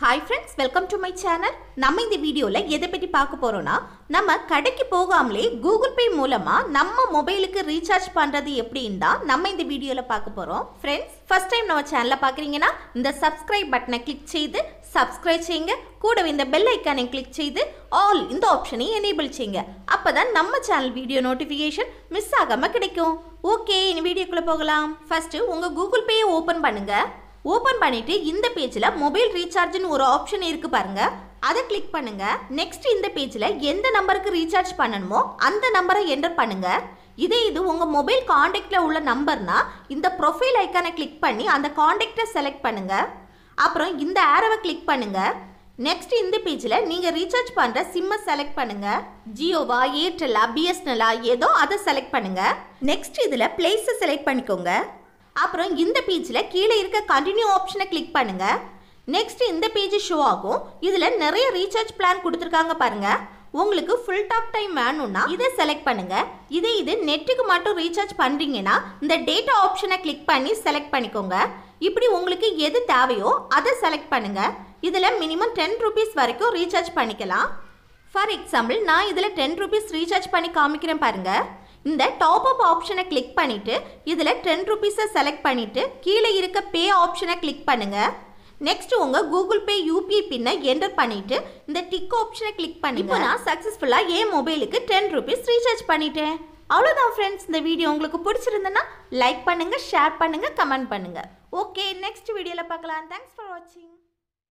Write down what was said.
hi friends welcome to my channel நம்ம இந்த வீடியோவில் எதை பற்றி பார்க்க போகிறோன்னா நம்ம கடைக்கு போகாமலே கூகுள் பே மூலமாக நம்ம மொபைலுக்கு ரீசார்ஜ் பண்ணுறது எப்படின்னு தான் நம்ம இந்த வீடியோவில் பார்க்க போகிறோம் ஃப்ரெண்ட்ஸ் ஃபர்ஸ்ட் டைம் நம்ம சேனலை பார்க்குறீங்கன்னா இந்த சப்ஸ்கிரைப் பட்டனை கிளிக் செய்து சப்ஸ்கிரைப் செய்யுங்க கூடவே இந்த பெல் ஐக்கானை கிளிக் செய்து ஆல் இந்த ஆப்ஷனை எனேபிள் செய்யுங்க அப்போ தான் நம்ம சேனல் வீடியோ நோட்டிஃபிகேஷன் மிஸ் ஆகாமல் கிடைக்கும் ஓகே இந்த வீடியோக்குள்ளே போகலாம் ஃபர்ஸ்ட்டு உங்கள் கூகுள் பேயை ஓப்பன் பண்ணுங்கள் ஓப்பன் பண்ணிட்டு இந்த பேஜில் மொபைல் ரீசார்ஜ்னு ஒரு ஆப்ஷன் இருக்கு பாருங்க அதை கிளிக் பண்ணுங்க நெக்ஸ்ட் இந்த பேஜில் எந்த நம்பருக்கு ரீசார்ஜ் பண்ணணுமோ அந்த நம்பரை என்டர் பண்ணுங்க இதே இது உங்க மொபைல் காண்டாக்ட்ல உள்ள நம்பர்னா இந்த ப்ரொஃபைல் ஐக்கானை கிளிக் பண்ணி அந்த காண்டாக்டை செலக்ட் பண்ணுங்க அப்புறம் இந்த ஆரோவை கிளிக் பண்ணுங்க நெக்ஸ்ட் இந்த பேஜில் நீங்கள் ரீசார்ஜ் பண்ணுற சிம்மை செலக்ட் பண்ணுங்க ஜியோவா ஏர்டெல்லா பிஎஸ்என்எல்லா ஏதோ அதை செலக்ட் பண்ணுங்க நெக்ஸ்ட் இதில் பிளேஸை செலக்ட் பண்ணிக்கோங்க அப்புறம் இந்த பேஜில் கீழே இருக்க கண்டினியூ ஆப்ஷனை கிளிக் பண்ணுங்க நெக்ஸ்ட் இந்த பேஜ் ஷோ ஆகும் இதில் நிறைய ரீசார்ஜ் பிளான் கொடுத்துருக்காங்க பாருங்க உங்களுக்கு ஃபுல் டாக் டைம் வேணும்னா இதை செலக்ட் பண்ணுங்க இதே இது நெட்டுக்கு மட்டும் ரீசார்ஜ் பண்ணுறீங்கன்னா இந்த டேட்டா ஆப்ஷனை கிளிக் பண்ணி செலக்ட் பண்ணிக்கோங்க இப்படி உங்களுக்கு எது தேவையோ அதை செலக்ட் பண்ணுங்க இதில் மினிமம் டென் ருபீஸ் வரைக்கும் ரீசார்ஜ் பண்ணிக்கலாம் ஃபார் எக்ஸாம்பிள் நான் இதில் டென் ருபீஸ் ரீசார்ஜ் பண்ணி காமிக்கிறேன் பாருங்க இந்த டாப் அப் ஆப்ஷனை கிளிக் பண்ணிட்டு இதில் டென் ருபீஸை செலக்ட் பண்ணிட்டு கீழே இருக்க பே ஆப்ஷனை கிளிக் பண்ணுங்க நெக்ஸ்ட் உங்க கூகுள் பே யூபிஐ பின்னை என்டர் பண்ணிட்டு இந்த டிக் ஆப்ஷனை கிளிக் பண்ணி இப்போ நான் சக்ஸஸ்ஃபுல்லாக என் மொபைலுக்கு டென் ருபீஸ் ரீசார்ஜ் பண்ணிட்டேன் அவ்வளோதான் ஃப்ரெண்ட்ஸ் இந்த வீடியோ உங்களுக்கு பிடிச்சிருந்ததுன்னா லைக் பண்ணுங்க ஷேர் பண்ணுங்க கமெண்ட் பண்ணுங்க ஓகே நெக்ஸ்ட் வீடியோவில் பார்க்கலாம் தேங்க்ஸ் ஃபார் வாட்சிங்